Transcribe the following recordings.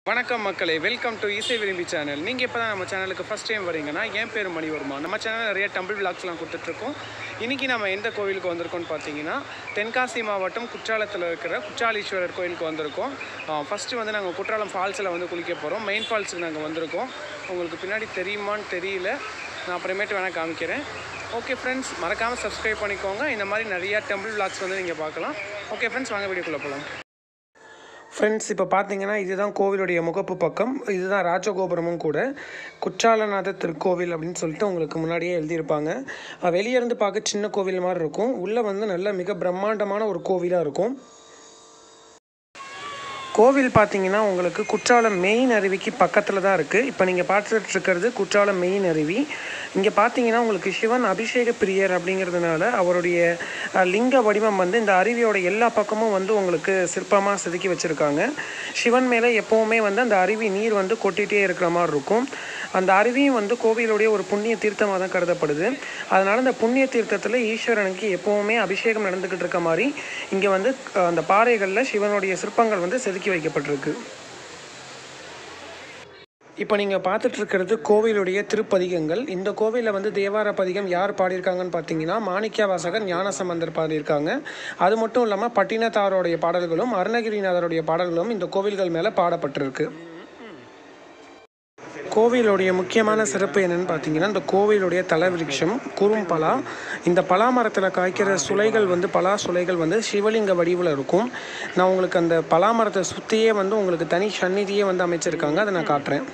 வணக்கம் மக்களே welcome to இசை விரும்பி சேனல் நீங்கள் இப்போ தான் நம்ம சேனலுக்கு ஃபஸ்ட் டைம் வரீங்கன்னா என் பேர் மணிவர்மா நம்ம சேனல் நிறைய டம்பிள் விளாக்ஸ்லாம் கொடுத்துட்ருக்கோம் இன்றைக்கி நம்ம எந்த கோவிலுக்கு வந்திருக்கோம்னு பார்த்தீங்கன்னா தென்காசி மாவட்டம் குற்றாலத்தில் இருக்கிற குற்றாலீஸ்வரர் கோயிலுக்கு வந்திருக்கோம் ஃபஸ்ட்டு வந்து நாங்கள் குற்றாலம் ஃபால்ஸில் வந்து குளிக்க போகிறோம் மெயின் ஃபால்ஸுக்கு நாங்கள் வந்திருக்கோம் உங்களுக்கு பின்னாடி தெரியுமான்னு தெரியல நான் அப்புறமேட்டு வேணால் காமிக்கிறேன் ஓகே ஃப்ரெண்ட்ஸ் மறக்காமல் சப்ஸ்கிரைப் பண்ணிக்கோங்க இந்த மாதிரி நிறையா டெம்பிள் விளாக்ஸ் வந்து நீங்கள் பார்க்கலாம் ஓகே ஃப்ரெண்ட்ஸ் வாங்க வீடியோக்குள்ளே போகலாம் ஃப்ரெண்ட்ஸ் இப்போ பார்த்தீங்கன்னா இதுதான் கோவிலுடைய முகப்பு பக்கம் இதுதான் ராஜகோபுரமும் கூட குற்றாலநாத திருக்கோவில் அப்படின்னு சொல்லிட்டு உங்களுக்கு முன்னாடியே எழுதியிருப்பாங்க அஹ் வெளியே இருந்து பார்க்க சின்ன கோவில் மாதிரி இருக்கும் உள்ளே வந்து நல்ல மிக பிரம்மாண்டமான ஒரு கோவிலாக இருக்கும் கோவில் பார்த்தீங்கன்னா உங்களுக்கு குற்றாலம் மெயின் அருவிக்கு பக்கத்தில் தான் இருக்குது இப்போ நீங்கள் பார்த்துட்டு இருக்கிறது குற்றாலம் மெயின் அருவி இங்கே பார்த்தீங்கன்னா உங்களுக்கு சிவன் அபிஷேக பிரியர் அப்படிங்கிறதுனால அவருடைய அஹ், லிங்க வடிவம் வந்து இந்த அருவியோட எல்லா பக்கமும் வந்து உங்களுக்கு சிற்பமாக செதுக்கி வச்சுருக்காங்க சிவன் மேலே எப்போவுமே வந்து அந்த அருவி நீர் வந்து கொட்டிகிட்டே இருக்கிற மாதிரி இருக்கும் அந்த அருவியும் வந்து கோவிலுடைய ஒரு புண்ணிய தீர்த்தமாக தான் கருதப்படுது அதனால் அந்த புண்ணிய தீர்த்தத்தில் ஈஸ்வரனுக்கு எப்போவுமே அபிஷேகம் நடந்துக்கிட்டு இருக்க மாதிரி இங்கே வந்து அஹ், அந்த பாறைகளில் சிவனுடைய சிற்பங்கள் வந்து செதுக்கி வைக்கப்பட்டிருக்கு இப்போ நீங்கள் பார்த்துட்டு இருக்கிறது கோவிலுடைய திருப்பதிகங்கள் இந்த கோவிலில் வந்து தேவார பதிகம் யார் பாடியிருக்காங்கன்னு பார்த்தீங்கன்னா மாணிக்க வாசகர் ஞானசம்பந்தர் பாடியிருக்காங்க அது மட்டும் இல்லாமல் பட்டினத்தாரோடைய பாடல்களும் அருணகிரிநாதருடைய பாடல்களும் இந்த கோவில்கள் மேலே பாடப்பட்டிருக்கு கோவிலுடைய முக்கியமான சிறப்பு என்னன்னு பார்த்தீங்கன்னா இந்த கோவிலுடைய தலவிருட்சம் குறும்பலா இந்த பலா மரத்தில் காய்க்கிற சுளைகள் வந்து பலா சுளைகள் வந்து சிவலிங்க வடிவில் இருக்கும் நான் உங்களுக்கு அந்த பலா மரத்தை சுற்றியே வந்து உங்களுக்கு தனி சந்நிதியே வந்து அமைச்சிருக்காங்க அதை நான் காட்டுறேன்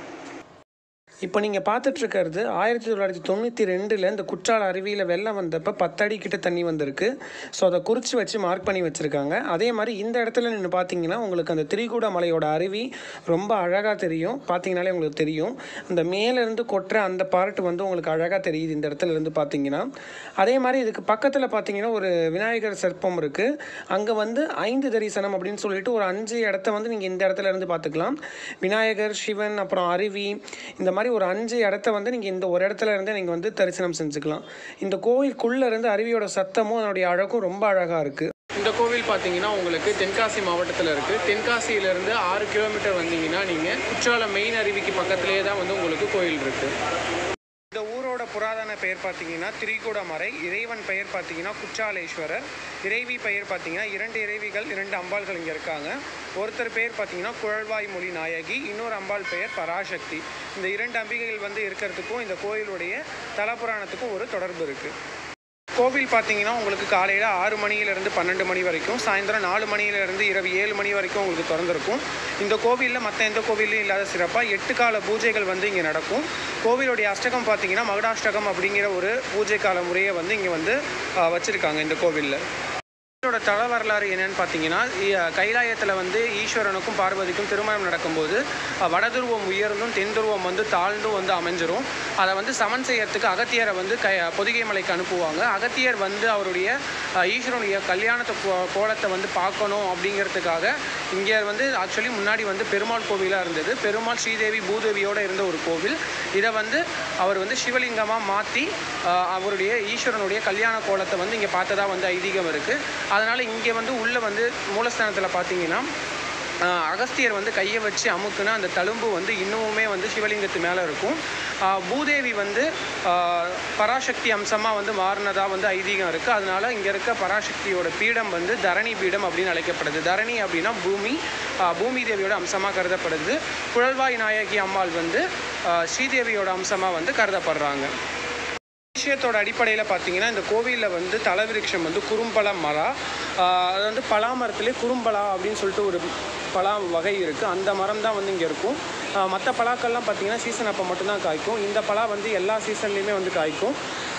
இப்போ நீங்கள் பார்த்துட்டு இருக்கிறது ஆயிரத்தி தொள்ளாயிரத்தி தொண்ணூற்றி ரெண்டில் இந்த குற்றால அருவியில் வெள்ளம் வந்தப்போ பத்தடி கிட்ட தண்ணி வந்திருக்கு ஸோ அதை குறித்து வச்சு மார்க் பண்ணி வச்சுருக்காங்க அதே மாதிரி இந்த இடத்துல நின்று பார்த்தீங்கன்னா உங்களுக்கு அந்த திரிகூட மலையோட அருவி ரொம்ப அழகாக தெரியும் பார்த்தீங்கனாலே உங்களுக்கு தெரியும் அந்த மேலேருந்து கொட்டுற அந்த பார்ட் வந்து உங்களுக்கு அழகாக தெரியுது இந்த இடத்துல இருந்து பார்த்தீங்கன்னா அதே மாதிரி இதுக்கு பக்கத்தில் பார்த்தீங்கன்னா ஒரு விநாயகர் சிற்பம் இருக்குது அங்கே வந்து ஐந்து தரிசனம் அப்படின்னு சொல்லிட்டு ஒரு அஞ்சு இடத்த வந்து நீங்கள் இந்த இடத்துல இருந்து பார்த்துக்கலாம் விநாயகர் சிவன் அப்புறம் அருவி இந்த மாதிரி ஒரு அஞ்சு இடத்த வந்து நீங்கள் இந்த ஒரு இடத்துல இருந்தே நீங்கள் வந்து தரிசனம் செஞ்சுக்கலாம் இந்த கோவிலுக்குள்ளே இருந்து அருவியோட சத்தமும் அதனுடைய அழகும் ரொம்ப அழகாக இருக்குது இந்த கோவில் பார்த்தீங்கன்னா உங்களுக்கு தென்காசி மாவட்டத்தில் இருக்குது தென்காசியிலேருந்து ஆறு கிலோமீட்டர் வந்தீங்கன்னா நீங்கள் குற்றாலம் மெயின் அருவிக்கு பக்கத்துலேயே தான் வந்து உங்களுக்கு கோயில் இருக்குது இந்த ஊரோட புராதன பெயர் பார்த்தீங்கன்னா திரிகூடமறை இறைவன் பெயர் பார்த்தீங்கன்னா குற்றாலேஸ்வரர் இறைவி பெயர் பார்த்தீங்கன்னா இரண்டு இறைவிகள் இரண்டு அம்பாள்கள் இங்கே இருக்காங்க ஒருத்தர் பெயர் பார்த்தீங்கன்னா குழல்வாய் மொழி நாயகி இன்னொரு அம்பாள் பெயர் பராசக்தி இந்த இரண்டு அம்பிகைகள் வந்து இருக்கிறதுக்கும் இந்த கோயிலுடைய தலபுராணத்துக்கும் ஒரு தொடர்பு இருக்குது கோவில் பார்த்தீங்கன்னா உங்களுக்கு காலையில் ஆறு மணியிலிருந்து பன்னெண்டு மணி வரைக்கும் சாயந்தரம் நாலு மணியிலிருந்து இரவு ஏழு மணி வரைக்கும் உங்களுக்கு திறந்திருக்கும் இந்த கோவிலில் மற்ற எந்த கோவிலையும் இல்லாத சிறப்பாக எட்டு கால பூஜைகள் வந்து இங்கே நடக்கும் கோவிலுடைய அஷ்டகம் பார்த்தீங்கன்னா மகுடாஷ்டகம் அப்படிங்கிற ஒரு பூஜை கால முறையை வந்து இங்கே வந்து ஆஹ், வச்சிருக்காங்க இந்த கோவிலில் இதோட தல வரலாறு என்னன்னு பார்த்தீங்கன்னா இ- கைலாயத்தில் வந்து ஈஸ்வரனுக்கும் பார்வதிக்கும் திருமணம் நடக்கும்போது அஹ், வடதுருவம் உயர்ந்தும் தென் துருவம் வந்து தாழ்ந்தும் வந்து அமைஞ்சிரும் அதை வந்து சமன் செய்யறதுக்கு அகத்தியரை வந்து க பொதிகை மலைக்கு அனுப்புவாங்க அகத்தியர் வந்து அவருடைய அஹ், ஈஸ்வரனுடைய கல்யாணத்தை கோ- கோலத்தை வந்து பார்க்கணும் அப்படிங்கிறதுக்காக இங்கே வந்து ஆக்சுவலி முன்னாடி வந்து பெருமாள் கோவிலாக இருந்தது பெருமாள் ஸ்ரீதேவி பூதேவியோடு இருந்த ஒரு கோவில் இதை வந்து அவர் வந்து சிவலிங்கமாக மாற்றி அவருடைய ஈஸ்வரனுடைய கல்யாண கோலத்தை வந்து இங்கே பார்த்ததா வந்து ஐதீகம் இருக்குது அதனால் இங்கே வந்து உள்ளே வந்து மூலஸ்தானத்தில் பார்த்தீங்கன்னா ஆஹ், அகஸ்தியர் வந்து கையை வச்சு அமுக்குனா அந்த தழும்பு வந்து இன்னுமுமே வந்து சிவலிங்கத்து மேலே இருக்கும் ஆஹ், பூதேவி வந்து ஆஹ், பராசக்தி அம்சமாக வந்து மாறினதா வந்து ஐதீகம் இருக்குது அதனால இங்கே இருக்க பராசக்தியோட பீடம் வந்து தரணி பீடம் அப்படின்னு அழைக்கப்படுது தரணி அப்படின்னா பூமி ஆஹ், பூமி தேவியோட அம்சமாக கருதப்படுது குழல்வாய் நாயகி அம்மாள் வந்து ஆஹ், ஸ்ரீதேவியோட அம்சமாக வந்து கருதப்படுறாங்க விஷயத்தோட அடிப்படையில் பார்த்தீங்கன்னா இந்த கோவிலில் வந்து தலவிருட்சம் வந்து குறும்பழ மரம் ஆஹ் அது வந்து பலாமரத்துலேயே குறும்பலா அப்படின்னு சொல்லிட்டு ஒரு பலா வகை இருக்குது அந்த மரம் தான் வந்து இங்கே இருக்கும் மற்ற பலாக்கள்லாம் பார்த்தீங்கன்னா சீசன் அப்போ மட்டும்தான் காய்க்கும் இந்த பலா வந்து எல்லா சீசன்லேயுமே வந்து காய்க்கும்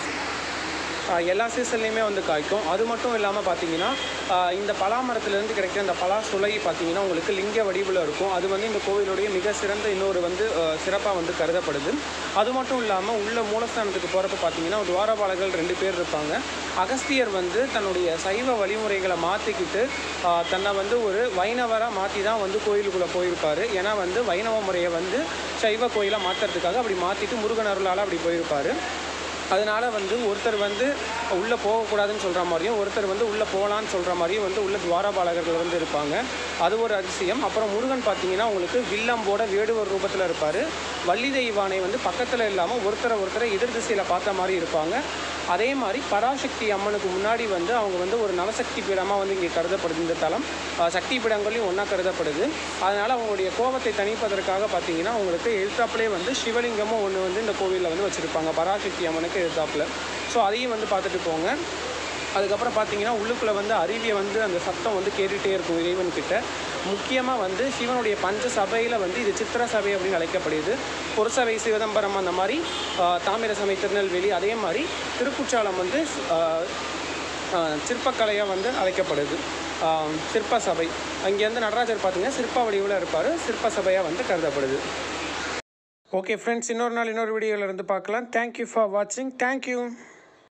ஆஹ் எல்லா சீசன்லேயுமே வந்து காய்க்கும் அது மட்டும் இல்லாமல் பார்த்தீங்கன்னா ஆஹ் இந்த பலாமரத்துலேருந்து கிடைக்கிற இந்த பலா சுளை பார்த்தீங்கன்னா உங்களுக்கு லிங்க வடிவில் இருக்கும் அது வந்து இந்த கோவிலுடைய மிக சிறந்த இன்னொரு வந்து சிறப்பாக வந்து கருதப்படுது அது மட்டும் இல்லாமல் உள்ள மூலஸ்தானத்துக்கு போகிறப்ப பார்த்தீங்கன்னா துவாரபாலகர்கள் ரெண்டு பேர் இருப்பாங்க அகஸ்தியர் வந்து தன்னுடைய சைவ வழிமுறைகளை மாற்றிக்கிட்டு தன்னை வந்து ஒரு வைணவராக மாற்றி தான் வந்து கோயிலுக்குள்ளே போயிருப்பார் ஏன்னா வந்து வைணவ முறையை வந்து சைவ கோயிலாக மாற்றுறதுக்காக அப்படி மாற்றிட்டு முருகன் அருளால் அப்படி போயிருப்பார் அதனால் வந்து ஒருத்தர் வந்து உள்ளே போகக்கூடாதுன்னு சொல்கிற மாதிரியும் ஒருத்தர் வந்து உள்ளே போகலான்னு சொல்கிற மாதிரியும் வந்து உள்ள துவாரபாலகர்கள் வந்து இருப்பாங்க அது ஒரு அதிசயம் அப்புறம் முருகன் பார்த்தீங்கன்னா உங்களுக்கு வில்லம்போட வேடுவர் ரூபத்தில் இருப்பார் வள்ளி தெய்வானை வந்து பக்கத்தில் இல்லாமல் ஒருத்தரை ஒருத்தரை எதிர் திசையில் பார்த்த மாதிரி இருப்பாங்க அதே மாதிரி பராசக்தி அம்மனுக்கு முன்னாடி வந்து அவங்க வந்து ஒரு நவசக்தி பீடமாக வந்து இங்கே கருதப்படுது இந்த தலம் அஹ் சக்தி பீடங்களையும் ஒன்றா கருதப்படுது அதனால் அவங்களுடைய கோபத்தை தணிப்பதற்காக பார்த்தீங்கன்னா உங்களுக்கு எதிர்த்தாப்புலேயே வந்து சிவலிங்கமும் ஒன்று வந்து இந்த கோவிலில் வந்து வச்சுருப்பாங்க பராசக்தி அம்மனுக்கு எதிர்த்தாப்புல ஸோ அதையும் வந்து பார்த்துட்டு போங்க அதுக்கப்புறம் பார்த்தீங்கன்னா உள்ளுக்குள்ளே வந்து அருவியை வந்து அந்த சத்தம் வந்து கேட்டுகிட்டே இருக்கும் இறைவன் கிட்ட முக்கியமாக வந்து சிவனுடைய பஞ்ச சபையில் வந்து இது சித்திர சபை அப்படின்னு அழைக்கப்படுது பொருசபை சிவதம்பரம் அந்த மாதிரி ஆஹ், தாமிர சபை திருநெல்வேலி அதே மாதிரி திருக்குற்றாலம் வந்து ஆஹ், ஆஹ், சிற்பக்கலையாக வந்து அழைக்கப்படுது ஆஹ், சிற்ப சபை அங்கேருந்து நடராஜர் பார்த்தீங்கன்னா சிற்ப வடிவில் இருப்பார் சிற்ப சபையாக வந்து கருதப்படுது ஓகே ஃப்ரெண்ட்ஸ் இன்னொரு நாள் இன்னொரு வீடியோவில் இருந்து பார்க்கலாம் தேங்க்யூ ஃபார் வாட்சிங் தேங்க்யூ